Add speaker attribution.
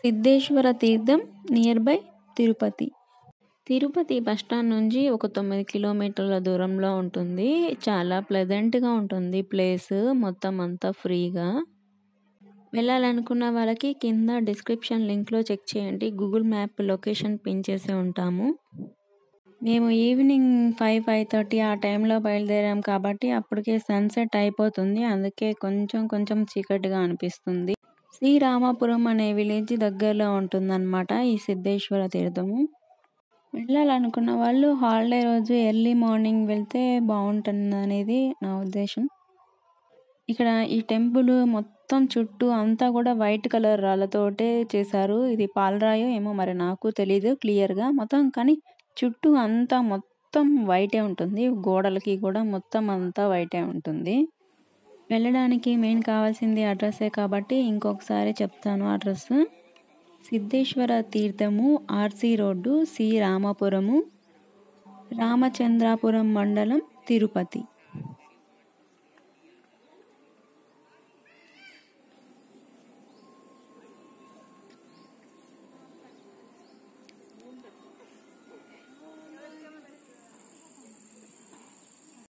Speaker 1: Siddheshwara Theertham nearby Tirupati Tirupati bus stand నుంచి ఒక తొమ్మిది కిలోమీటర్ల దూరంలో ఉంటుంది చాలా ప్లెజెంట్గా ఉంటుంది ప్లేస్ మొత్తం అంతా ఫ్రీగా వెళ్ళాలనుకున్న వాళ్ళకి కింద డిస్క్రిప్షన్ లింక్లో చెక్ చేయండి గూగుల్ మ్యాప్ లొకేషన్ పిన్ చేసి ఉంటాము మేము ఈవినింగ్ ఫైవ్ ఫైవ్ థర్టీ ఆ టైంలో బయలుదేరాం కాబట్టి అప్పటికే సన్సెట్ అయిపోతుంది అందుకే కొంచెం కొంచెం చీకటిగా అనిపిస్తుంది శ్రీరామపురం అనే విలేజ్ దగ్గరలో ఉంటుందన్నమాట ఈ సిద్ధేశ్వర తీర్థము వెళ్ళాలనుకున్న వాళ్ళు హాలిడే రోజు ఎర్లీ మార్నింగ్ వెళ్తే బాగుంటుంది అనేది నా ఉద్దేశం ఇక్కడ ఈ టెంపుల్ మొత్తం చుట్టూ అంతా కూడా వైట్ కలర్ రాళ్ళతోటే చేశారు ఇది పాలరాయో ఏమో మరి నాకు తెలీదు క్లియర్గా మొత్తం కానీ చుట్టూ అంతా మొత్తం వైటే ఉంటుంది గోడలకి కూడా మొత్తం అంతా వైటే ఉంటుంది వెళ్ళడానికి మెయిన్ కావాల్సింది అడ్రస్సే కాబట్టి ఇంకొకసారి చెప్తాను address Siddheswara Theertham RC road C Ramapuram Ramachandrapuram మండలం తిరుపతి